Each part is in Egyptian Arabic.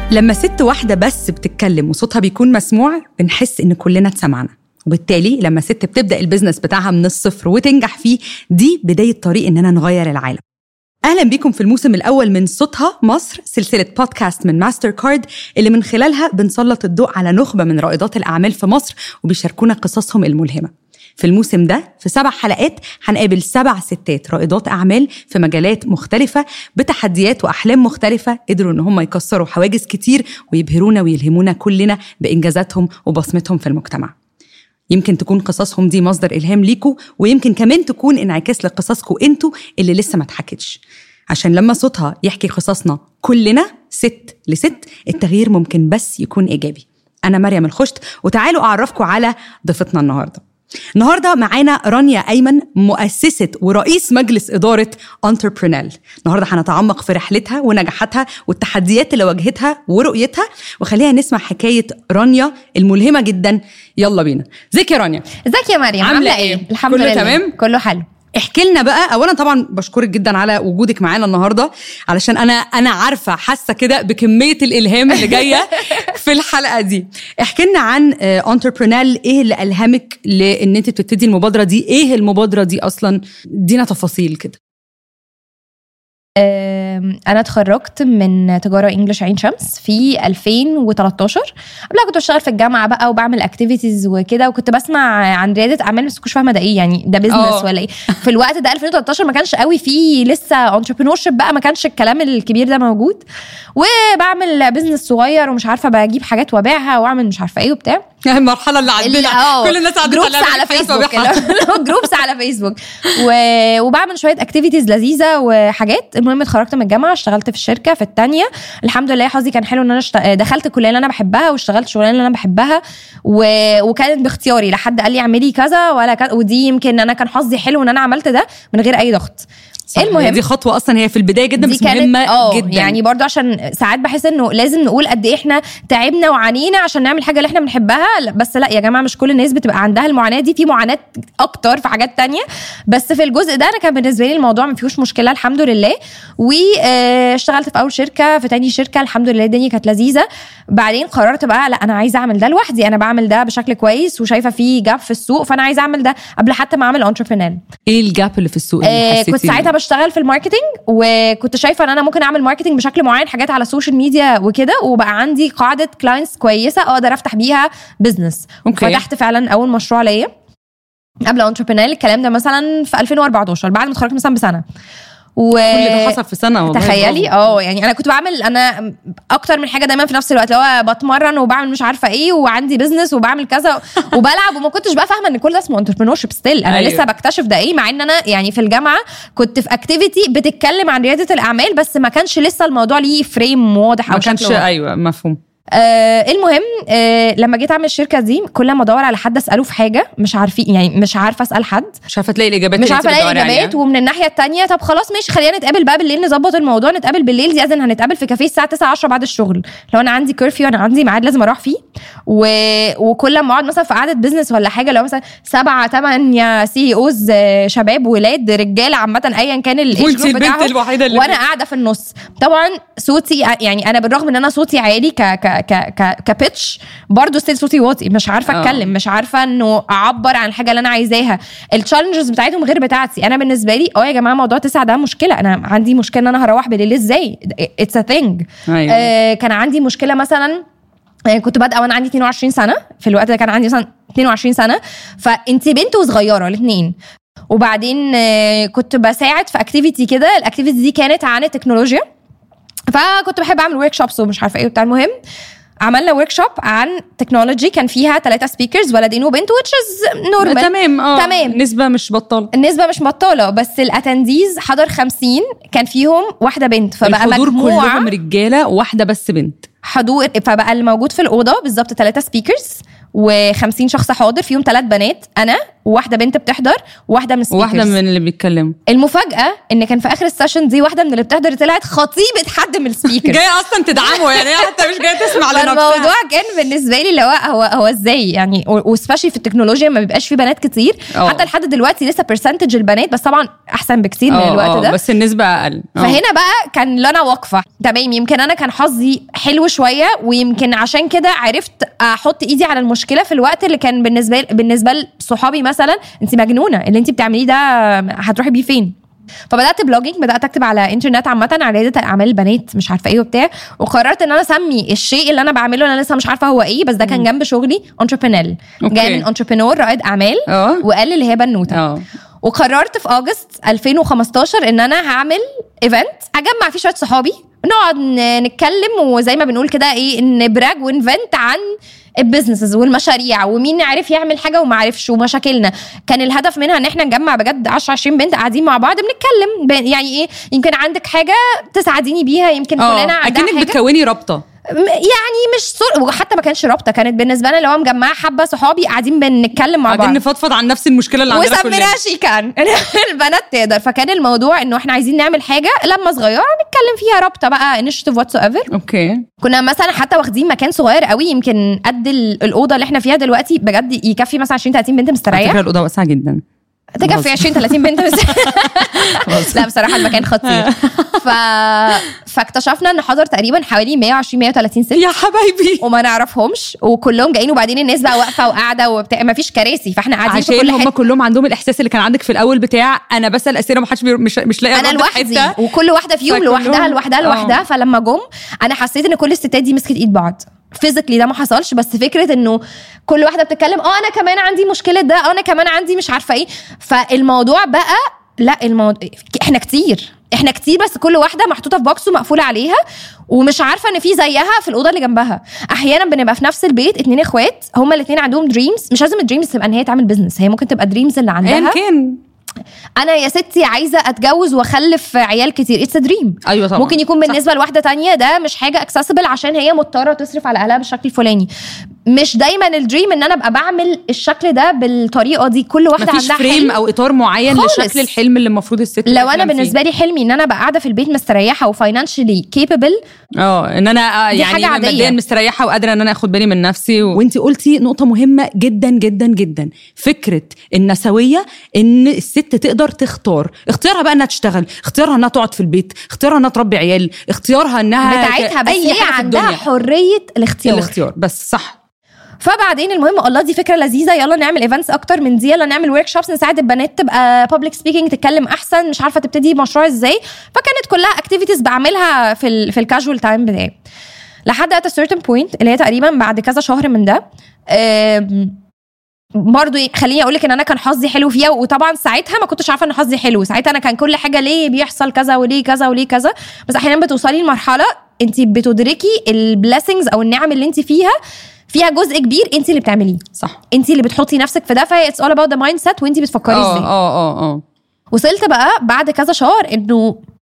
لما ست واحدة بس بتتكلم وصوتها بيكون مسموع بنحس إن كلنا اتسمعنا وبالتالي لما ست بتبدأ البيزنس بتاعها من الصفر وتنجح فيه دي بداية طريق إننا نغير العالم أهلا بيكم في الموسم الأول من صوتها مصر سلسلة بودكاست من ماستر كارد اللي من خلالها بنسلط الضوء على نخبة من رائدات الأعمال في مصر وبيشاركونا قصصهم الملهمة في الموسم ده في سبع حلقات هنقابل سبع ستات رائدات أعمال في مجالات مختلفة بتحديات وأحلام مختلفة قدروا إن هم يكسروا حواجز كتير ويبهرونا ويلهمونا كلنا بإنجازاتهم وبصمتهم في المجتمع يمكن تكون قصصهم دي مصدر إلهام ليكوا ويمكن كمان تكون انعكاس لقصصكوا انتوا اللي لسه ما اتحكتش عشان لما صوتها يحكي قصصنا كلنا ست لست التغيير ممكن بس يكون إيجابي أنا مريم الخشت وتعالوا أعرفكم على ضيفتنا النهارده النهارده معانا رانيا ايمن مؤسسه ورئيس مجلس اداره انتربرينال النهارده هنتعمق في رحلتها ونجاحاتها والتحديات اللي واجهتها ورؤيتها وخلينا نسمع حكايه رانيا الملهمه جدا يلا بينا ازيك يا رانيا ازيك يا مريم عاملة إيه؟ الحمد كله لله تمام؟ كله حلو احكي لنا بقى اولا طبعا بشكرك جدا على وجودك معانا النهارده علشان انا انا عارفه حاسه كده بكميه الالهام اللي جايه في الحلقه دي احكي لنا عن انتربرينال ايه اللي الهمك لان انت تبتدي المبادره دي ايه المبادره دي اصلا ادينا تفاصيل كده أم، انا اتخرجت من تجاره انجلش عين شمس في 2013 قبلها كنت بشتغل في الجامعه بقى وبعمل اكتيفيتيز وكده وكنت بسمع عن رياده اعمال بس كنتش فاهمه ده ايه يعني ده آه. بيزنس ولا ايه في الوقت ده 2013 ما كانش قوي فيه لسه انتربرينور بقى ما كانش الكلام الكبير ده موجود وبعمل بيزنس صغير ومش عارفه بجيب حاجات وابيعها واعمل مش عارفه ايه وبتاع المرحله اللي عدينا اه كل الناس عدت جروبس على فيسبوك جروبس على فيسبوك و... وبعمل شويه اكتيفيتيز لذيذه وحاجات المهم اتخرجت من الجامعه اشتغلت في الشركه في الثانيه الحمد لله حظي كان حلو ان انا اشت... دخلت الكليه اللي انا بحبها واشتغلت شغلانه اللي انا بحبها و... وكانت باختياري لا حد قال لي اعملي كذا ولا كذا ودي يمكن انا كان حظي حلو ان انا عملت ده من غير اي ضغط المهم دي خطوه اصلا هي في البدايه جدا دي بس كانت مهمه اه جدا يعني برضو عشان ساعات بحس انه لازم نقول قد ايه احنا تعبنا وعانينا عشان نعمل حاجه اللي احنا بنحبها لا، بس لا يا جماعه مش كل الناس بتبقى عندها المعاناه دي في معاناه اكتر في حاجات تانية بس في الجزء ده انا كان بالنسبه لي الموضوع ما فيهوش مشكله الحمد لله واشتغلت في اول شركه في تاني شركه الحمد لله الدنيا كانت لذيذه بعدين قررت بقى لا انا عايزه اعمل ده لوحدي انا بعمل ده بشكل كويس وشايفه فيه جاب في السوق فانا عايزه اعمل ده قبل حتى ما اعمل انتربرينال ايه الجاب اللي في السوق اللي آه حسيتي كنت ساعتها بشتغل في الماركتينج وكنت شايفه ان انا ممكن اعمل ماركتينج بشكل معين حاجات على السوشيال ميديا وكده وبقى عندي قاعده كلاينتس كويسه اقدر افتح بيها بزنس أوكي. فتحت فعلا اول مشروع ليا قبل انتربرينال الكلام ده مثلا في 2014 بعد ما اتخرجت مثلا بسنه و... كل ده حصل في سنه والله تخيلي برافو. اه يعني انا كنت بعمل انا اكتر من حاجه دايما في نفس الوقت اللي هو بتمرن وبعمل مش عارفه ايه وعندي بزنس وبعمل كذا وبلعب وما كنتش بقى فاهمه ان كل ده اسمه انتربرينور شيب ستيل انا أيوة. أيوه. لسه بكتشف ده ايه مع ان انا يعني في الجامعه كنت في اكتيفيتي بتتكلم عن رياده الاعمال بس ما كانش لسه الموضوع ليه فريم واضح او ما كانش شكل واضح. ايوه مفهوم آه المهم آه لما جيت اعمل الشركه دي كل ما ادور على حد اساله في حاجه مش عارفين يعني مش عارفه اسال حد مش عارفه تلاقي الاجابات مش اللي عارفه انت الاقي بتدوري عليها. اجابات ومن الناحيه التانية طب خلاص ماشي خلينا نتقابل بقى بالليل نظبط الموضوع نتقابل بالليل دي اذن هنتقابل في كافيه الساعه 9 10 بعد الشغل لو انا عندي كيرفيو انا عندي ميعاد لازم اروح فيه و... وكل ما اقعد مثلا في قعده بزنس ولا حاجه لو مثلا سبعه ثمانيه سي اوز شباب ولاد رجاله عامه ايا كان الايج وانت جروب البنت بتاعهم الوحيده اللي وانا قاعده في النص طبعا صوتي يعني انا بالرغم ان انا صوتي عالي ك ك ك ك كبيتش برضه ستيل صوتي واطي مش عارفه آه. اتكلم مش عارفه انه اعبر عن الحاجه اللي انا عايزاها التشالنجز بتاعتهم غير بتاعتي انا بالنسبه لي اه يا جماعه موضوع تسعة ده مشكله انا عندي مشكله ان انا هروح بالليل ازاي اتس ا ثينج أيوة. آه كان عندي مشكله مثلا آه، كنت بادئه وانا عندي 22 سنه في الوقت ده كان عندي مثلا 22 سنه فانت بنت وصغيره الاثنين وبعدين آه، كنت بساعد في اكتيفيتي كده الاكتيفيتي دي كانت عن التكنولوجيا فكنت بحب اعمل ورك شوبس ومش عارفه ايه وبتاع المهم عملنا ورك شوب عن تكنولوجي كان فيها ثلاثه سبيكرز ولدين وبنت which is normal تمام اه تمام. نسبه مش بطاله النسبه مش بطاله بس الاتنديز حضر 50 كان فيهم واحده بنت فبقى الحضور مجموعه كلهم رجاله واحده بس بنت حضور فبقى اللي موجود في الاوضه بالظبط ثلاثه سبيكرز و50 شخص حاضر فيهم ثلاث بنات انا وواحده بنت بتحضر وواحده من واحده speakers. من اللي بيتكلموا المفاجاه ان كان في اخر السيشن دي واحده من اللي بتحضر طلعت خطيبه حد من السبيكرز جايه اصلا تدعمه يعني هي حتى مش جايه تسمع لنفسها فالموضوع كان بالنسبه لي اللي هو هو هو ازاي يعني وسبيشلي في التكنولوجيا ما بيبقاش في بنات كتير أه. حتى لحد دلوقتي لسه برسنتج البنات بس طبعا احسن بكتير من آه، الوقت آه، ده بس النسبه اقل آه. فهنا بقى كان اللي انا واقفه تمام يمكن انا كان حظي حلو شويه ويمكن عشان كده عرفت احط ايدي على المشكله في الوقت اللي كان بالنسبه بالنسبه لصحابي مثلا انت مجنونه اللي انت بتعمليه ده هتروحي بيه فين فبدات بلوجينج بدات اكتب على انترنت عامه على رياده اعمال البنات مش عارفه ايه وبتاع وقررت ان انا اسمي الشيء اللي انا بعمله انا لسه مش عارفه هو ايه بس ده كان جنب شغلي انتربرينال أوكي. جاي من انتربرينور رائد اعمال اه وقال اللي هي بنوته اه وقررت في اغسطس 2015 ان انا هعمل ايفنت اجمع فيه شويه صحابي نقعد ن- نتكلم وزي ما بنقول كده ايه نبراج ونفنت عن البيزنسز والمشاريع ومين عرف يعمل حاجه وما عرفش ومشاكلنا كان الهدف منها ان احنا نجمع بجد 10 20 بنت قاعدين مع بعض بنتكلم ب- يعني ايه يمكن عندك حاجه تساعديني بيها يمكن فلانه اه عندها اكنك حاجه بتكوني رابطه م- يعني مش صر... وحتى ما كانش رابطه كانت بالنسبه لنا اللي هو مجمعه حبه صحابي قاعدين بنتكلم مع بعض قاعدين نفضفض عن نفس المشكله اللي عندنا كلنا وسميناها شيكان البنات تقدر فكان الموضوع انه احنا عايزين نعمل حاجه لما صغيره نتكلم فيها رابطه بقى انشيتيف واتس ايفر اوكي كنا مثلا حتى واخدين مكان صغير قوي يمكن قد ال- الاوضه اللي احنا فيها دلوقتي بجد يكفي مثلا 20 30 بنت على مستريح فكره الاوضه واسعه جدا تكفي 20 30 بنت بس لا بصراحه المكان خطير ف... فاكتشفنا ان حضر تقريبا حوالي 120 130 ست يا حبايبي وما نعرفهمش وكلهم جايين وبعدين الناس بقى واقفه وقاعده وبتاع ما فيش كراسي فاحنا قاعدين في عشان كل هم حته كلهم عندهم الاحساس اللي كان عندك في الاول بتاع انا بسال اسئله ومحدش بي... مش مش لاقي انا رد في لوحدي حتة. وكل واحده فيهم فكلهم- لوحدها لوحدها آه. لوحدها فلما جم انا حسيت ان كل الستات دي مسكت ايد بعض فيزيكلي ده ما حصلش بس فكره انه كل واحده بتتكلم اه انا كمان عندي مشكله ده اه انا كمان عندي مش عارفه ايه فالموضوع بقى لا الموضوع احنا كتير احنا كتير بس كل واحده محطوطه في بوكس ومقفوله عليها ومش عارفه ان في زيها في الاوضه اللي جنبها احيانا بنبقى في نفس البيت اتنين اخوات هما الاتنين عندهم دريمز مش لازم الدريمز تبقى ان هي تعمل بزنس هي ممكن تبقى دريمز اللي عندها ايا كان انا يا ستي عايزه اتجوز واخلف عيال كتير اتس دريم ايوه طبعا ممكن يكون بالنسبه لواحده تانية ده مش حاجه اكسسبل عشان هي مضطره تصرف على اهلها بالشكل الفلاني مش دايما الدريم ان انا ابقى بعمل الشكل ده بالطريقه دي كل واحده مفيش عندها فريم حلم او اطار معين خالص. لشكل الحلم اللي المفروض الست لو انا تحلم فيه. بالنسبه لي حلمي ان انا ابقى قاعده في البيت مستريحه وفاينانشلي كيبل اه ان انا آه، دي يعني حاجة عادية. ماديا مستريحه وقادره ان انا اخد بالي من نفسي و... وانت قلتي نقطه مهمه جدا جدا جدا فكره النسويه ان الست تقدر تختار اختيارها بقى انها تشتغل اختيارها انها تقعد في البيت اختيارها انها تربي عيال اختيارها انها بتاعتها بس اي هي حاجه في عندها الدنيا حريه الاختيار الاختيار بس صح فبعدين المهم الله دي فكره لذيذه يلا نعمل ايفنتس اكتر من دي يلا نعمل ورك شوبس نساعد البنات تبقى بابليك سبيكينج تتكلم احسن مش عارفه تبتدي مشروع ازاي فكانت كلها اكتيفيتيز بعملها في ال في الكاجوال تايم بتاعي لحد ات سيرتن بوينت اللي هي تقريبا بعد كذا شهر من ده آم، برضو ي- خليني اقول لك ان انا كان حظي حلو فيها وطبعا ساعتها ما كنتش عارفه ان حظي حلو ساعتها انا كان كل حاجه ليه بيحصل كذا وليه كذا وليه كذا بس احيانا بتوصلي لمرحله انت بتدركي البليسنجز او النعم اللي انت فيها فيها جزء كبير انت اللي بتعمليه صح انت اللي بتحطي نفسك في ده فهي اتس اول اباوت ذا مايند سيت وانت بتفكري اه ازاي اه اه اه وصلت بقى بعد كذا شهر انه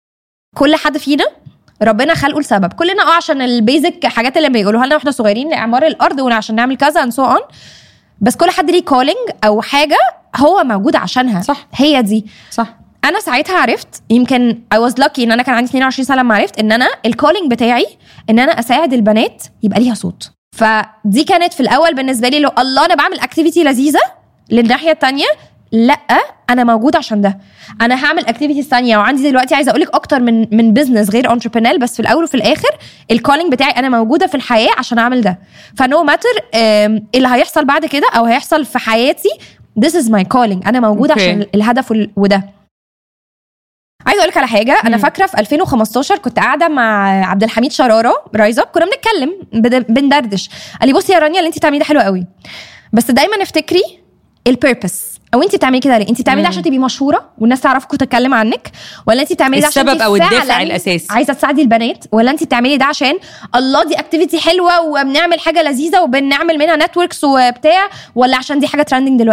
كل حد فينا ربنا خلقه لسبب كلنا اه عشان البيزك حاجات اللي بيقولوها لنا واحنا صغيرين لاعمار الارض وعشان نعمل كذا اند سو اون بس كل حد ليه كولينج او حاجه هو موجود عشانها صح. هي دي صح انا ساعتها عرفت يمكن اي واز لاكي ان انا كان عندي 22 سنه لما عرفت ان انا الكولينج بتاعي ان انا اساعد البنات يبقى ليها صوت فدي كانت في الاول بالنسبه لي لو الله انا بعمل اكتيفيتي لذيذه للناحيه التانية لا انا موجود عشان ده انا هعمل اكتيفيتيز ثانيه وعندي دلوقتي عايزه اقول لك اكتر من من بزنس غير انتربرينال بس في الاول وفي الاخر الكولينج بتاعي انا موجوده في الحياه عشان اعمل ده فنو ماتر اللي هيحصل بعد كده او هيحصل في حياتي this is my calling انا موجوده أوكي. عشان الهدف وال- وده عايزه اقول لك على حاجه انا مم. فاكره في 2015 كنت قاعده مع عبد الحميد شراره رايز اب كنا بنتكلم بد- بندردش قال لي بصي يا رانيا اللي انت بتعمليه ده حلو قوي بس دايما افتكري البيربس او انت بتعملي كده ليه انت بتعملي ده مم. عشان تبقي مشهوره والناس تعرفك وتتكلم عنك ولا انت بتعملي ده عشان السبب انت أو الدافع فعلاً الأساسي. عايزه تساعدي البنات ولا انت بتعملي ده عشان الله دي اكتيفيتي حلوه وبنعمل حاجه لذيذه وبنعمل منها نتوركس وبتاع ولا عشان دي حاجه ترندنج دلوقتي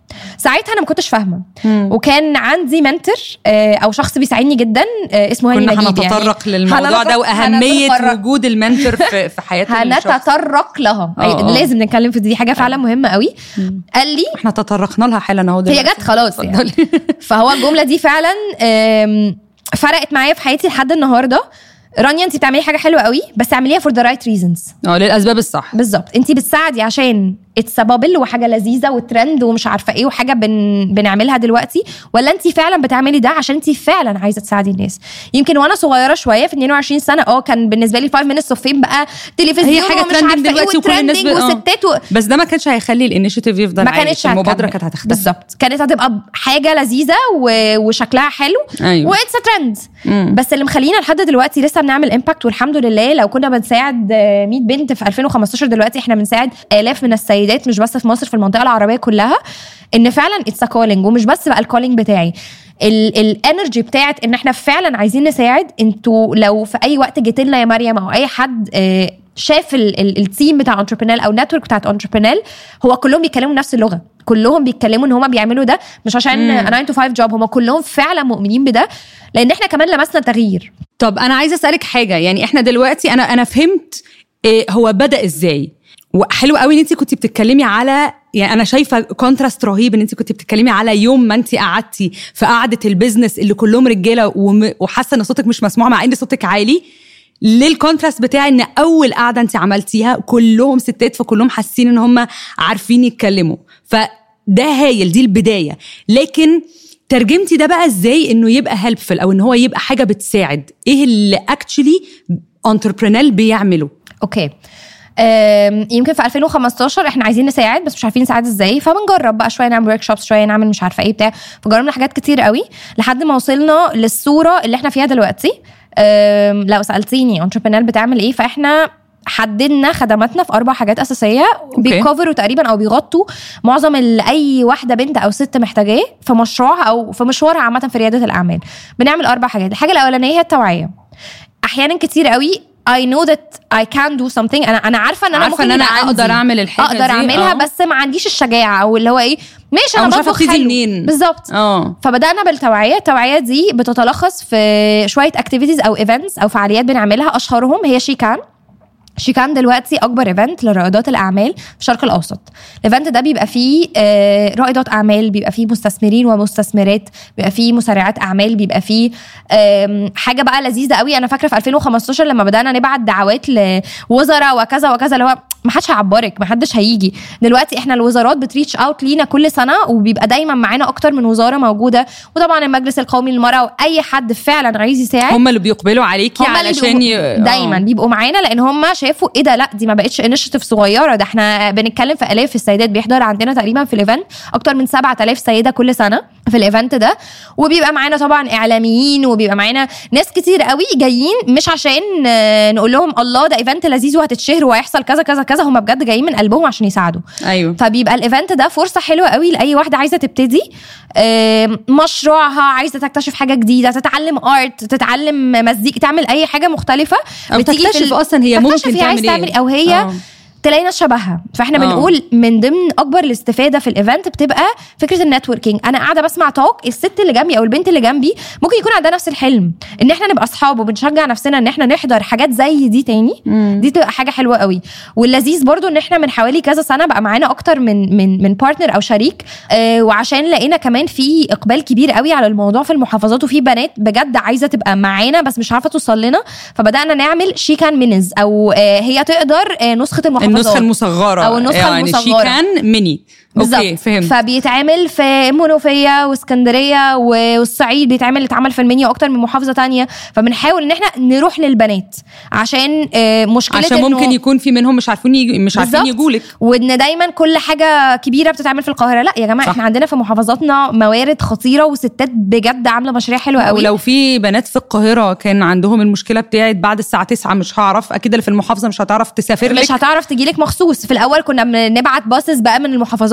ساعتها انا ما كنتش فاهمه وكان عندي منتور آه، او شخص بيساعدني جدا آه، اسمه هاني كنا نجيب هنتطرق يعني. للموضوع ده هنتطرق- واهميه هنتطرق. وجود المنتور في في حياه الشخص هنتطرق لها آه، آه. لازم نتكلم في دي, دي حاجه فعلا مهمه قوي قال لي احنا تطرقنا لها حالا اهو هي دلوقتي. جت خلاص يعني. اتفضلي. فهو الجمله دي فعلا آم، فرقت معايا في حياتي لحد النهارده رانيا انت بتعملي حاجه حلوه قوي بس اعمليها فور ذا رايت ريزونز اه للاسباب الصح بالظبط انت بتساعدي عشان اتس بابل وحاجه لذيذه وترند ومش عارفه ايه وحاجه بن... بنعملها دلوقتي ولا انت فعلا بتعملي ده عشان انت فعلا عايزه تساعدي الناس يمكن وانا صغيره شويه في 22 سنه اه كان بالنسبه لي 5 minutes اوف فيم بقى تلفزيون هي حاجة ومش trending عارفه ايه دلوقتي وكل الناس وترندنج ب- اه. وستات و... بس ده ما كانش هيخلي الانيشيتيف يفضل ما عايش. كانتش المبادره هتكمل. كانت هتختفي بالظبط كانت هتبقى حاجه لذيذه و... وشكلها حلو ايوه واتس ترند مم. بس اللي مخلينا لحد دلوقتي لسه بنعمل امباكت والحمد لله لو كنا بنساعد آه، 100 بنت في 2015 دلوقتي احنا بنساعد الاف من السيدات مش بس في مصر في المنطقه العربيه كلها ان فعلا اتس كولينج ومش بس بقى الكولينج بتاعي الانرجي بتاعت ان احنا فعلا عايزين نساعد انتوا لو في اي وقت جيت لنا يا مريم او اي حد آه، شاف ال- ال- التيم بتاع انتربرينال او النتورك بتاعت انتربرينال هو كلهم بيتكلموا نفس اللغه كلهم بيتكلموا ان هم بيعملوا ده مش عشان 9 to 5 جوب هم كلهم فعلا مؤمنين بده لان احنا كمان لمسنا تغيير طب انا عايزه اسالك حاجه يعني احنا دلوقتي انا انا فهمت إيه هو بدا ازاي وحلو قوي ان انت كنت بتتكلمي على يعني انا شايفه كونتراست رهيب ان انت كنت بتتكلمي على يوم ما انت قعدتي في قعده البيزنس اللي كلهم رجاله وم- وحاسه ان صوتك مش مسموع مع ان صوتك عالي للكونتراست بتاع ان اول قعده انت عملتيها كلهم ستات فكلهم حاسين ان هم عارفين يتكلموا فده هايل دي البدايه لكن ترجمتي ده بقى ازاي انه يبقى هيلبفل او ان هو يبقى حاجه بتساعد ايه اللي اكشلي انتربرينال بيعمله اوكي أم، يمكن في 2015 احنا عايزين نساعد بس مش عارفين نساعد ازاي فبنجرب بقى شويه نعمل ورك شوبس شويه نعمل مش عارفه ايه بتاع فجربنا حاجات كتير قوي لحد ما وصلنا للصوره اللي احنا فيها دلوقتي أم، لو سالتيني انتربرينال بتعمل ايه فاحنا حددنا خدماتنا في اربع حاجات اساسيه بيكفروا تقريبا او بيغطوا معظم اللي اي واحده بنت او ست محتاجاه في مشروعها او في مشوارها عامه في رياده الاعمال بنعمل اربع حاجات الحاجه الاولانيه هي التوعيه احيانا كتير قوي I know that I can do something انا انا عارفه ان انا عارفه ممكن ان انا يبقى اقدر عندي. اعمل الحاجه اقدر دي اعملها آه. بس ما عنديش الشجاعه او اللي هو ايه ماشي أو انا مش عارفة بطبخ أبتدي حلو منين. بالظبط اه فبدانا بالتوعيه التوعيه دي بتتلخص في شويه اكتيفيتيز او ايفنتس او فعاليات بنعملها اشهرهم هي شيكان شيكان دلوقتي اكبر ايفنت لرائدات الاعمال في الشرق الاوسط الايفنت ده بيبقى فيه آه، رائدات اعمال بيبقى فيه مستثمرين ومستثمرات بيبقى فيه مسرعات اعمال بيبقى فيه آم، حاجه بقى لذيذه قوي انا فاكره في 2015 لما بدانا نبعت دعوات لوزراء وكذا وكذا اللي هو ما حدش هيعبرك ما حدش هيجي دلوقتي احنا الوزارات بتريتش اوت لينا كل سنه وبيبقى دايما معانا اكتر من وزاره موجوده وطبعا المجلس القومي للمراه واي حد فعلا عايز يساعد هم اللي بيقبلوا عليكي هم اللي علشان بيبقوا ي... دايما آه. بيبقوا معانا لان هم شافوا ايه ده لا دي ما بقتش انشيتيف صغيره ده احنا بنتكلم في الاف السيدات بيحضر عندنا تقريبا في الايفنت اكتر من 7000 سيده كل سنه في الايفنت ده وبيبقى معانا طبعا اعلاميين وبيبقى معانا ناس كتير قوي جايين مش عشان آه، نقول لهم الله ده ايفنت لذيذ وهتتشهر وهيحصل كذا كذا كذا هم بجد جايين من قلبهم عشان يساعدوا ايوه فبيبقى الايفنت ده فرصه حلوه قوي لاي واحده عايزه تبتدي آم، مشروعها عايزه تكتشف حاجه جديده تتعلم ارت تتعلم مزيكا تعمل اي حاجه مختلفه او بتيجي في تكتشف ال- اصلا هي تكتشف ممكن هي عايز تعمل ايه تعمل او هي آه. تلاقي ناس شبهها فاحنا آه. بنقول من ضمن اكبر الاستفاده في الايفنت بتبقى فكره النتوركينج انا قاعده بسمع توك الست اللي جنبي او البنت اللي جنبي ممكن يكون عندها نفس الحلم ان احنا نبقى اصحاب وبنشجع نفسنا ان احنا نحضر حاجات زي دي تاني دي تبقى حاجه حلوه قوي واللذيذ برضو ان احنا من حوالي كذا سنه بقى معانا اكتر من من من بارتنر او شريك آه وعشان لقينا كمان في اقبال كبير قوي على الموضوع في المحافظات وفي بنات بجد عايزه تبقى معانا بس مش عارفه توصل لنا فبدانا نعمل شيكان مينيز او آه هي تقدر آه نسخه المحافظات النسخه المصغره أو النسخة يعني المصغرة. شيكان ميني اوكي فهمت فبيتعمل في منوفيه واسكندريه والصعيد بيتعمل اتعمل في المنيا اكتر من محافظه تانية فبنحاول ان احنا نروح للبنات عشان آه، مشكله عشان إنه- ممكن يكون في منهم مش عارفين يجي مش عارفين بالظبط. يجولك وان دايما كل حاجه كبيره بتتعمل في القاهره لا يا جماعه صح. احنا عندنا في محافظاتنا موارد خطيره وستات بجد عامله مشاريع حلوه قوي ولو في بنات في القاهره كان عندهم المشكله بتاعت بعد الساعه 9 مش هعرف اكيد اللي في المحافظه مش هتعرف تسافر لك مش هتعرف تجيلك مخصوص في الاول كنا بنبعت باصص بقى من المحافظات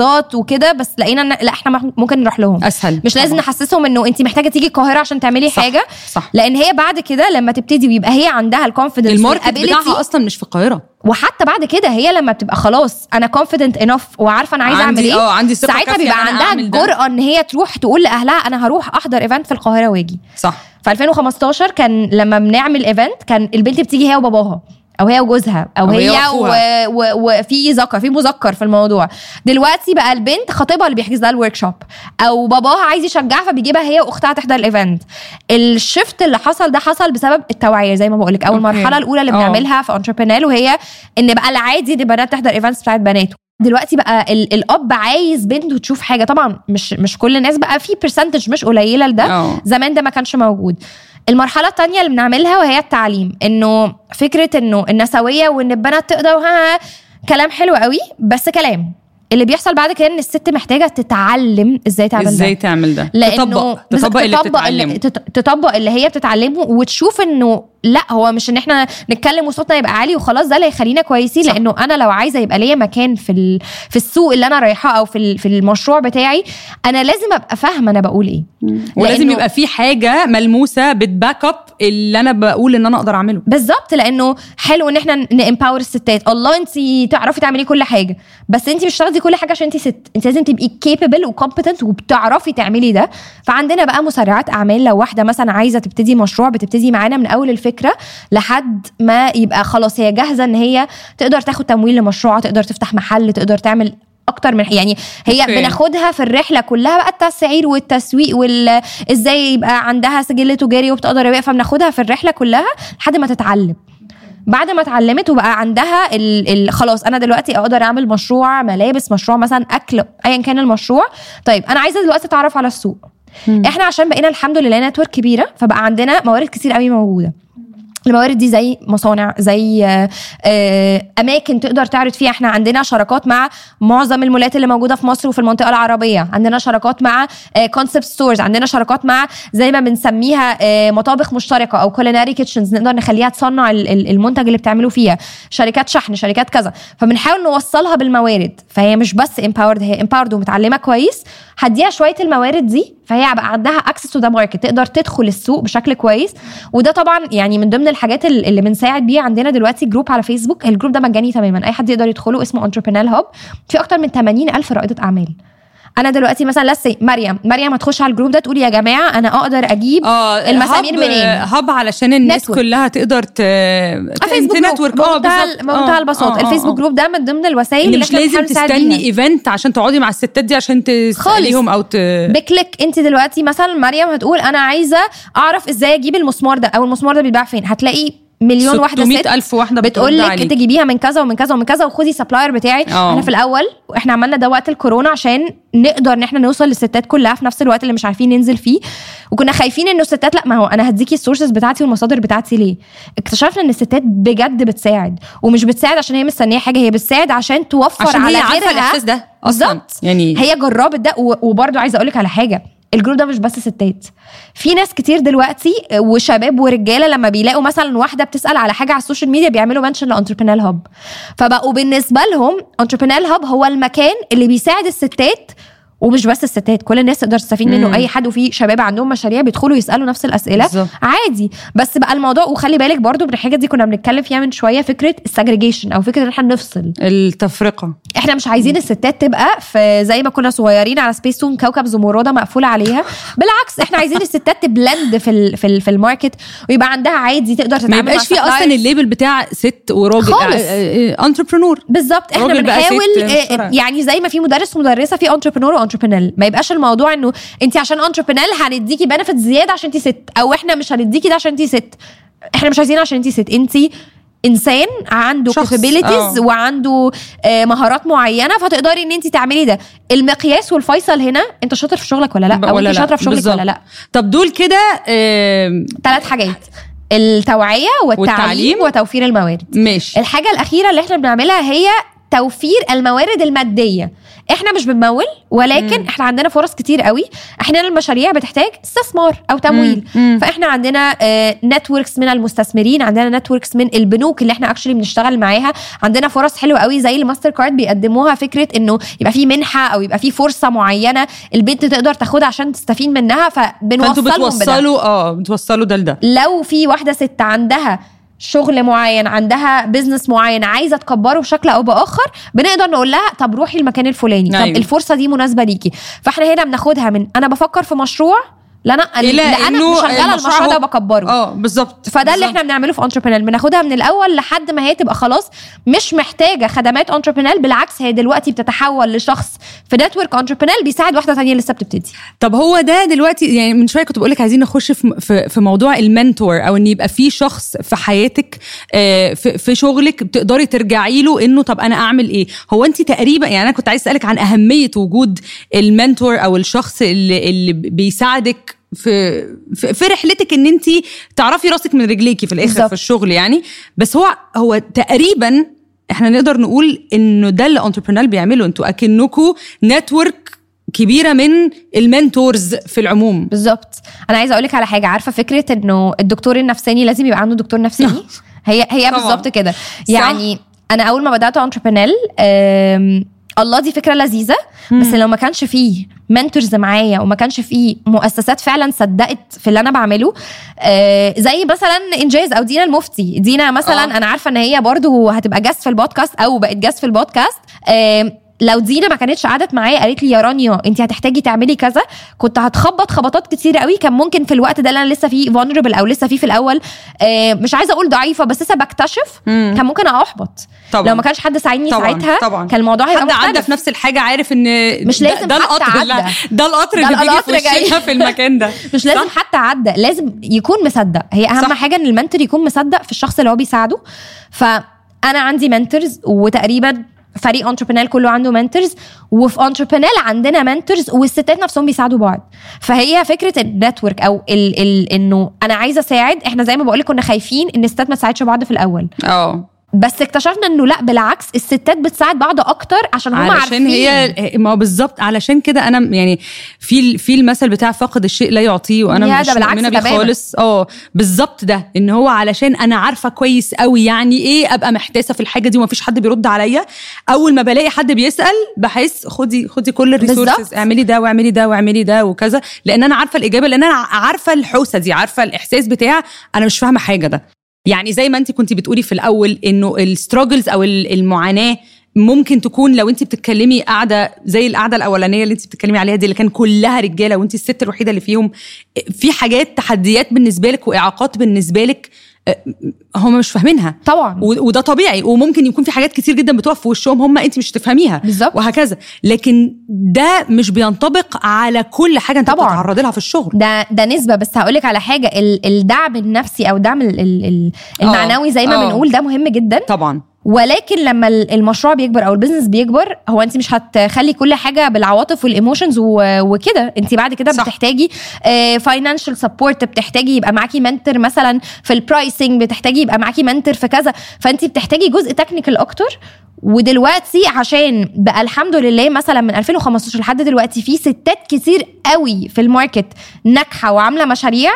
محافظات وكده بس لقينا إن لا احنا ممكن نروح لهم اسهل مش لازم طبعاً. نحسسهم انه انت محتاجه تيجي القاهره عشان تعملي صح. حاجه صح لان هي بعد كده لما تبتدي ويبقى هي عندها الكونفيدنس الماركت بتاعها اصلا مش في القاهره وحتى بعد كده هي لما بتبقى خلاص انا كونفيدنت انف وعارفه انا عايزه اعمل عندي- ايه اه عندي ثقة ساعتها كافية بيبقى إن أنا عندها أعمل ده. الجرأه ان هي تروح تقول لاهلها انا هروح احضر ايفنت في القاهره واجي صح في 2015 كان لما بنعمل ايفنت كان البنت بتيجي هي وباباها او هي وجوزها او, أو هي هي وأخوها. و- و- وفي ذكر في مذكر في الموضوع دلوقتي بقى البنت خطيبها اللي بيحجز لها الورك شوب او باباها عايز يشجعها فبيجيبها هي واختها تحضر الايفنت الشفت اللي حصل ده حصل بسبب التوعيه زي ما بقول لك او أوكي. المرحله الاولى اللي اه. بنعملها في انتربرينال وهي ان بقى العادي ان البنات تحضر ايفنتس بتاعت بنات دلوقتي بقى ال- الاب عايز بنته تشوف حاجه طبعا مش مش كل الناس بقى في برسنتج مش قليله لده اه. زمان ده ما كانش موجود المرحلة التانية اللي بنعملها وهي التعليم انه فكرة انه النسوية وان البنات تقدر ها كلام حلو قوي بس كلام اللي بيحصل بعد كده ان الست محتاجة تتعلم ازاي تعمل ازاي ده تعمل ده لانه تطبق بس تطبق اللي تطبق اللي بتتعلمه تط- تطبق اللي هي بتتعلمه وتشوف انه لا هو مش ان احنا نتكلم وصوتنا يبقى عالي وخلاص ده اللي هيخلينا كويسين صح. لانه انا لو عايزه يبقى ليا مكان في ال- في السوق اللي انا رايحاه او في ال- في المشروع بتاعي انا لازم ابقى فاهمه انا بقول ايه ولازم لأنه- يبقى في حاجه ملموسه بتباك اب اللي انا بقول ان انا اقدر اعمله بالظبط لانه حلو ان احنا نامباور الستات الله انت تعرفي تعملي كل حاجه بس انت مش تاخدي كل حاجه عشان انت ست انت لازم تبقي كيبل وكومبتنت وبتعرفي تعملي ده فعندنا بقى مسرعات اعمال لو واحده مثلا عايزه تبتدي مشروع بتبتدي معانا من اول الفكره لحد ما يبقى خلاص هي جاهزه ان هي تقدر تاخد تمويل لمشروع تقدر تفتح محل تقدر تعمل اكتر من يعني هي أوكي. بناخدها في الرحله كلها بقى التسعير والتسويق وال ازاي يبقى عندها سجل تجاري وبتقدر تبيع فبناخدها في الرحله كلها لحد ما تتعلم بعد ما اتعلمت وبقى عندها ال ال خلاص انا دلوقتي اقدر اعمل مشروع ملابس مشروع مثلا اكل ايا كان المشروع طيب انا عايزه دلوقتي اتعرف على السوق احنا عشان بقينا الحمد لله نتورك كبيره فبقى عندنا موارد كتير قوي موجوده الموارد دي زي مصانع زي آه، آه، اماكن تقدر تعرض فيها احنا عندنا شراكات مع معظم المولات اللي موجوده في مصر وفي المنطقه العربيه عندنا شراكات مع كونسبت ستورز عندنا شراكات مع زي ما بنسميها آه، مطابخ مشتركه او كوليناري كيتشنز نقدر نخليها تصنع ال- ال- المنتج اللي بتعمله فيها شركات شحن شركات كذا فبنحاول نوصلها بالموارد فهي مش بس امباورد هي امباورد ومتعلمه كويس هديها شويه الموارد دي فهي بقى عندها اكسس تو ذا ماركت تقدر تدخل السوق بشكل كويس وده طبعا يعني من ضمن الحاجات ال- اللي بنساعد بيها عندنا دلوقتي جروب على فيسبوك الجروب ده مجاني تماما اي حد يقدر يدخله اسمه انتربرينال هاب في اكتر من 80 الف رائده اعمال انا دلوقتي مثلا لسه مريم مريم هتخش على الجروب ده تقول يا جماعه انا اقدر اجيب اه المسامير هب- منين؟ هب علشان الناس نتورك. كلها تقدر ت فيسبوك تنتورك جروب اه بمنتهى بالظبط. بمنتهى آه، البساطه آه، آه، الفيسبوك آه. جروب ده من ضمن الوسائل اللي اللي مش احنا لازم بنحاول نساعد تستني بيها. ايفنت عشان تقعدي مع الستات دي عشان تساليهم او ت... بكليك انت دلوقتي مثلا مريم هتقول انا عايزه اعرف ازاي اجيب المسمار ده او المسمار ده بيتباع فين هتلاقي مليون واحده 600 ست الف واحده بتقول بترد لك عليك. تجيبيها من كذا ومن كذا ومن كذا وخدي سبلاير بتاعي اه. احنا في الاول احنا عملنا ده وقت الكورونا عشان نقدر ان احنا نوصل للستات كلها في نفس الوقت اللي مش عارفين ننزل فيه وكنا خايفين انه الستات لا ما هو انا هديكي السورسز بتاعتي والمصادر بتاعتي ليه اكتشفنا ان الستات بجد بتساعد ومش بتساعد عشان هي مستنيه حاجه هي بتساعد عشان توفر عشان على هي عارفه غيرها الاحساس ده اصلا بالظبط يعني هي جربت ده و- وبرضه عايزه اقول لك على حاجه الجروب ده مش بس ستات في ناس كتير دلوقتي وشباب ورجاله لما بيلاقوا مثلا واحده بتسال على حاجه على السوشيال ميديا بيعملوا منشن لانتربرينال هاب فبقوا بالنسبه لهم انتربرينال هاب هو المكان اللي بيساعد الستات ومش بس الستات كل الناس تقدر تستفيد منه مم. اي حد وفي شباب عندهم مشاريع بيدخلوا يسالوا نفس الاسئله بالظبط. عادي بس بقى الموضوع وخلي بالك برضو من الحاجه دي كنا بنتكلم فيها من شويه فكره السجريجيشن او فكره ان احنا نفصل التفرقه احنا مش عايزين الستات تبقى في زي ما كنا صغيرين على سبيس تون كوكب زمرده مقفوله عليها بالعكس احنا عايزين الستات تبلند في ال في, ال في الماركت ويبقى عندها عادي تقدر ما تتعامل مع يبقاش في اصلا suppliers. الليبل بتاع ست وراجل خالص. انتربرنور بالظبط احنا راجل بقى ست بنحاول آه، بسرعة. يعني زي ما في مدرس ومدرسه في انتربرنور وانتربرنال ما يبقاش الموضوع انه انت عشان انتربرنال هنديكي بنفيت زياده عشان انت ست او احنا مش هنديكي ده عشان انت ست احنا مش عايزين عشان انت ست انت انسان عنده شخص، كابابيلتيز آه. وعنده آه، مهارات معينه فتقدري ان انت تعملي ده المقياس والفيصل هنا انت شاطر في شغلك ولا لا او ولا انت لا شاطره في شغلك بالظبط. ولا لا طب دول كده آم، ثلاث حاجات التوعيه والتعليم, والتعليم. وتوفير الموارد ماشي الحاجه الاخيره اللي احنا بنعملها هي توفير الموارد الماديه احنا مش بنمول ولكن مم. احنا عندنا فرص كتير قوي احيانا المشاريع بتحتاج استثمار او تمويل مم. فاحنا عندنا نتوركس من المستثمرين عندنا نتوركس من البنوك اللي احنا اكشلي بنشتغل معاها عندنا فرص حلوه قوي زي الماستر كارد بيقدموها فكره انه يبقى في منحه او يبقى في فرصه معينه البنت تقدر تاخدها عشان تستفيد منها فانتوا فبنوصلهم بده بتوصلوا اه بتوصلوا ده لده لو في واحده ست عندها شغل معين عندها بزنس معين عايزه تكبره بشكل او باخر بنقدر نقول لها طب روحي المكان الفلاني أيوة. طب الفرصه دي مناسبه ليكي فاحنا هنا بناخدها من انا بفكر في مشروع لا انا إلى لا انا إنه مشغله المشروع المشروع ده هو- وبكبره اه بالظبط فده اللي بالظبط. احنا بنعمله في انتربرينال بناخدها من الاول لحد ما هي تبقى خلاص مش محتاجه خدمات انتربرينال بالعكس هي دلوقتي بتتحول لشخص في نتورك انتربرينال بيساعد واحده ثانيه لسه بتبتدي طب هو ده دلوقتي يعني من شويه كنت بقول لك عايزين نخش في في, في موضوع المنتور او ان يبقى في شخص في حياتك آه، في, في شغلك بتقدري ترجعي له انه طب انا اعمل ايه هو انت تقريبا يعني انا كنت عايز اسالك عن اهميه وجود المنتور او الشخص اللي اللي بيساعدك في في, في رحلتك ان انت تعرفي راسك من رجليكي في الاخر بالظبط. في الشغل يعني بس هو هو تقريبا احنا نقدر نقول انه ده اللي انتربرينال بيعمله انتوا اكنكوا نتورك كبيره من المنتورز في العموم بالظبط انا عايزه اقول لك على حاجه عارفه فكره انه الدكتور النفساني لازم يبقى عنده دكتور نفساني هي هي طبعاً. بالظبط كده يعني انا اول ما بدات انتربرينال الله دي فكره لذيذه بس لو ما كانش فيه منتورز معايا وما كانش فيه مؤسسات فعلا صدقت في اللي انا بعمله آه، زي مثلا انجاز او دينا المفتي دينا مثلا آه. انا عارفه ان هي برضو هتبقى جاست في البودكاست او بقت جاست في البودكاست آه، لو دينا ما كانتش قعدت معايا قالت لي يا رانيا انت هتحتاجي تعملي كذا كنت هتخبط خبطات كتير قوي كان ممكن في الوقت ده اللي انا لسه فيه فولنربل او لسه فيه في الاول آه، مش عايزه اقول ضعيفه بس لسه بكتشف مم. كان ممكن احبط طبعا لو ما كانش حد ساعدني طبعاً، ساعتها طبعاً. كان الموضوع هيبقى حد عدى مختلف في نفس الحاجه عارف ان مش ده- لازم ده حتى القطر لا عدى. ده القطر ده اللي بيجي في القطر جاي. وشنا في المكان ده مش لازم صح؟ حتى عدى لازم يكون مصدق هي اهم صح. حاجه ان المنتور يكون مصدق في الشخص اللي هو بيساعده فانا عندي منتورز وتقريبا فريق انتربرينال كله عنده منتورز وفي انتربرينال عندنا منتورز والستات نفسهم بيساعدوا بعض فهي فكره النتورك او ال ال انه انا عايزه اساعد احنا زي ما بقول كنا خايفين ان الستات ما تساعدش بعض في الاول اه بس اكتشفنا انه لا بالعكس الستات بتساعد بعض اكتر عشان هم علشان عارفين هي ما هو بالظبط علشان كده انا يعني في في المثل بتاع فقد الشيء لا يعطيه وانا يا مش ده بالعكس مؤمنه بيه تماماً. خالص اه بالظبط ده ان هو علشان انا عارفه كويس قوي يعني ايه ابقى محتاسه في الحاجه دي ومفيش حد بيرد عليا اول ما بلاقي حد بيسال بحس خدي خدي كل الريسورسز بالظبط. اعملي ده واعملي ده واعملي ده وكذا لان انا عارفه الاجابه لان انا عارفه الحوسه دي عارفه الاحساس بتاع انا مش فاهمه حاجه ده يعني زي ما انت كنت بتقولي في الاول انه الستراجلز او ال- المعاناه ممكن تكون لو انت بتتكلمي قاعده زي القعده الاولانيه اللي انت بتتكلمي عليها دي اللي كان كلها رجاله وانت الست الوحيده اللي فيهم في حاجات تحديات بالنسبه لك واعاقات بالنسبه لك اه، هم مش فاهمينها طبعا و- وده طبيعي وممكن يكون في حاجات كتير جدا بتقف في وشهم هم انت مش تفهميها بالظبط. وهكذا لكن ده مش بينطبق على كل حاجه انت طبعاً. بتتعرضي لها في الشغل ده ده نسبه بس هقول لك على حاجه ال- الدعم النفسي او الدعم ال- ال- ال- المعنوي زي ما آه. بنقول ده مهم جدا طبعا ولكن لما ال- المشروع بيكبر او البيزنس بيكبر هو انت مش هتخلي كل حاجه بالعواطف والايموشنز و- وكده انت بعد كده صح. بتحتاجي فاينانشال سبورت بتحتاجي يبقى معاكي منتور مثلا في البرايسنج بتحتاجي يبقى معاكي منتور في كذا فانت بتحتاجي جزء تكنيكال اكتر ودلوقتي عشان بقى الحمد لله مثلا من 2015 لحد دلوقتي في ستات كتير قوي في الماركت ناجحه وعامله مشاريع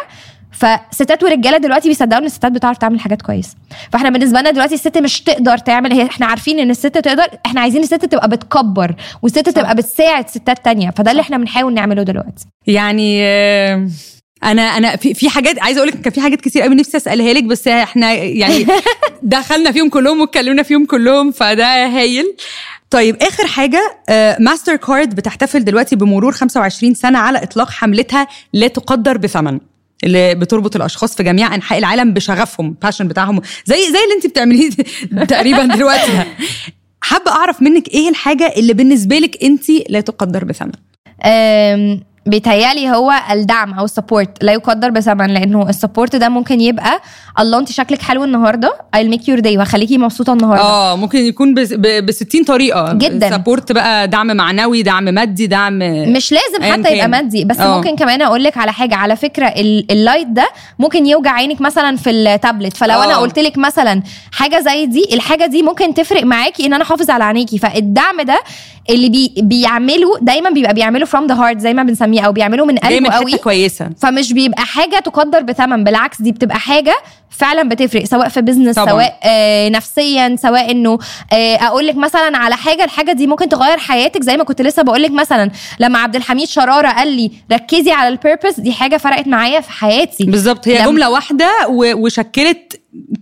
فستات ورجاله دلوقتي بيصدقوا ان الستات بتعرف تعمل حاجات كويسه فاحنا بالنسبه لنا دلوقتي الست مش تقدر تعمل هي احنا عارفين ان الست تقدر احنا عايزين الست تبقى بتكبر والست تبقى بتساعد ستات تانية فده اللي احنا بنحاول نعمله دلوقتي يعني آه، انا انا في في حاجات عايزه اقول لك كان في حاجات كتير قوي نفسي اسالها لك بس احنا يعني دخلنا فيهم كلهم واتكلمنا فيهم كلهم فده هايل طيب اخر حاجه آه، ماستر كارد بتحتفل دلوقتي بمرور 25 سنه على اطلاق حملتها لا تقدر بثمن اللي بتربط الاشخاص في جميع انحاء العالم بشغفهم باشن بتاعهم زي زي اللي انت بتعمليه تقريبا دلوقتي ده. حابه اعرف منك ايه الحاجه اللي بالنسبه لك انت لا تقدر بثمن أم، بيتهيألي هو الدعم او السبورت لا يقدر بثمن لانه السبورت ده ممكن يبقى الله انت شكلك حلو النهارده I'll make your day وهخليكي مبسوطه النهارده اه ممكن يكون ب 60 طريقه جداً. سبورت بقى دعم معنوي دعم مادي دعم مش لازم أياً حتى كان. يبقى مادي بس آه. ممكن كمان اقول لك على حاجه على فكره ال- اللايت ده ممكن يوجع عينك مثلا في التابلت فلو آه. انا قلت لك مثلا حاجه زي دي الحاجه دي ممكن تفرق معاكي ان انا احافظ على عينيكي فالدعم ده اللي بي بيعمله دايما بيبقى بيعمله from the heart زي ما بنسميه او بيعمله من جاي قلبه من قوي حته كويسه فمش بيبقى حاجه تقدر بثمن بالعكس دي بتبقى حاجه فعلا بتفرق سواء في بزنس طبعاً. سواء آه نفسيا سواء انه آه اقول لك مثلا على حاجه الحاجه دي ممكن تغير حياتك زي ما كنت لسه بقول لك مثلا لما عبد الحميد شراره قال لي ركزي على البيربس دي حاجه فرقت معايا في حياتي بالظبط هي لما- جمله واحده و- وشكلت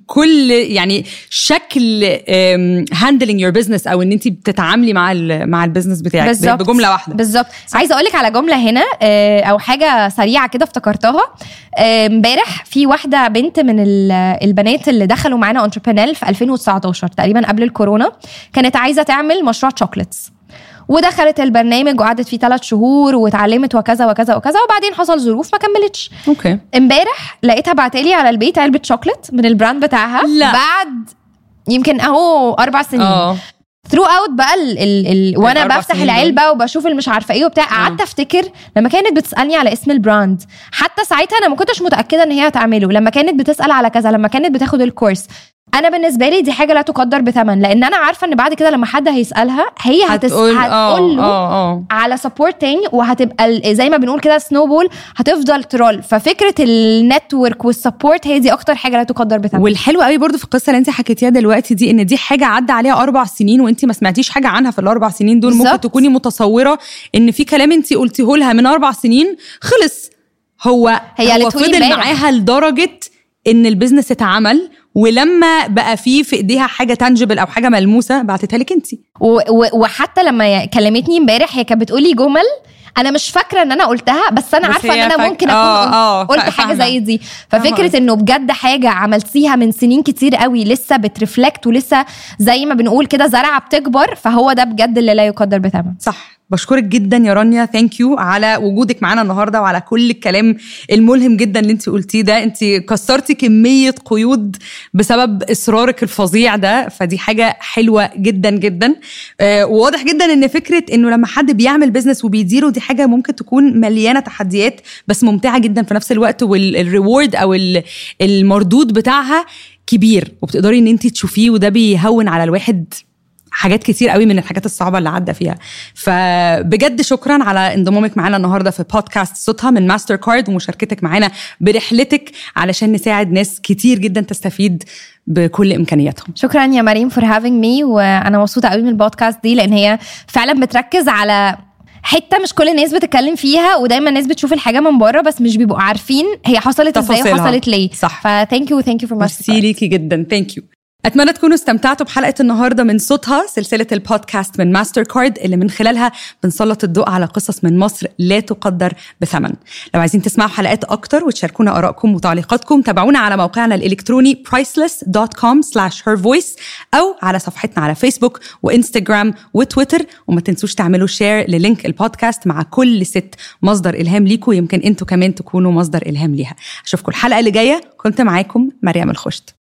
كل يعني شكل هاندلنج يور بزنس او ان انت بتتعاملي مع ال مع البزنس بتاعك بالظبط بجمله واحده بالظبط عايزه اقول لك على جمله هنا آه، او حاجه سريعه كده افتكرتها آه، امبارح في واحده بنت من ال- البنات اللي دخلوا معانا انتربرينال في 2019 تقريبا قبل الكورونا كانت عايزه تعمل مشروع شوكليتس ودخلت البرنامج وقعدت فيه ثلاث شهور واتعلمت وكذا وكذا وكذا وبعدين حصل ظروف ما كملتش اوكي امبارح لقيتها بعتلي على البيت علبه شوكليت من البراند بتاعها لا. بعد يمكن اهو اربع سنين اه ثرو اوت بقى ال ال ال وانا الأربع بفتح سنين دول. العلبه وبشوف اللي مش عارفه ايه وبتاع قعدت افتكر لما كانت بتسالني على اسم البراند حتى ساعتها انا ما كنتش متاكده ان هي هتعمله لما كانت بتسال على كذا لما كانت بتاخد الكورس انا بالنسبه لي دي حاجه لا تقدر بثمن لان انا عارفه ان بعد كده لما حد هيسالها هي هتس... هتقول هتقول له اه اه على سبورت تاني وهتبقى ال- زي ما بنقول كده سنو بول هتفضل ترول ففكره النتورك والسبورت هي دي اكتر حاجه لا تقدر بثمن والحلو قوي برضو في القصه اللي انت حكيتيها دلوقتي دي ان دي حاجه عدى عليها اربع سنين وانت ما سمعتيش حاجه عنها في الاربع سنين دول ممكن بالظبط. تكوني متصوره ان في كلام انت قلتيه لها من اربع سنين خلص هو هي هو قالته لي فضل امبارح. معاها لدرجه ان البيزنس اتعمل ولما بقى فيه في ايديها حاجه تانجبل او حاجه ملموسه بعتتها لك انت و- و- وحتى لما كلمتني امبارح هي كانت بتقولي جمل انا مش فاكره ان انا قلتها بس انا بس عارفه ان هي انا فاك- ممكن اكون آه، آه، قلت فا- حاجه فاهمة. زي دي فاهمة ففكره قصدك. انه بجد حاجه عملتيها من سنين كتير قوي لسه بترفلكت ولسه زي ما بنقول كده زرعه بتكبر فهو ده بجد اللي لا يقدر بثمن صح بشكرك جدا يا رانيا ثانك يو على وجودك معانا النهارده وعلى كل الكلام الملهم جدا اللي انت قلتيه ده انت كسرتي كميه قيود بسبب اصرارك الفظيع ده فدي حاجه حلوه جدا جدا آه وواضح جدا ان فكره انه لما حد بيعمل بيزنس وبيديره دي حاجه ممكن تكون مليانه تحديات بس ممتعه جدا في نفس الوقت والريورد او ال- المردود بتاعها كبير وبتقدري ان انت تشوفيه وده بيهون على الواحد حاجات كتير قوي من الحاجات الصعبه اللي عدى فيها فبجد شكرا على انضمامك معانا النهارده في بودكاست صوتها من ماستر كارد ومشاركتك معانا برحلتك علشان نساعد ناس كتير جدا تستفيد بكل امكانياتهم شكرا يا مريم فور هافينج مي وانا مبسوطه قوي من البودكاست دي لان هي فعلا بتركز على حته مش كل الناس بتتكلم فيها ودايما الناس بتشوف الحاجه من بره بس مش بيبقوا عارفين هي حصلت ازاي تفاصيلها. وحصلت ليه صح. فثانك يو ثانك يو فور ميرسي ليكي جدا ثانك يو اتمنى تكونوا استمتعتوا بحلقه النهارده من صوتها سلسله البودكاست من ماستر كارد اللي من خلالها بنسلط الضوء على قصص من مصر لا تقدر بثمن لو عايزين تسمعوا حلقات اكتر وتشاركونا ارائكم وتعليقاتكم تابعونا على موقعنا الالكتروني priceless.com/hervoice او على صفحتنا على فيسبوك وانستجرام وتويتر وما تنسوش تعملوا شير للينك البودكاست مع كل ست مصدر الهام ليكم يمكن انتوا كمان تكونوا مصدر الهام ليها اشوفكم الحلقه اللي جايه كنت معاكم مريم الخشت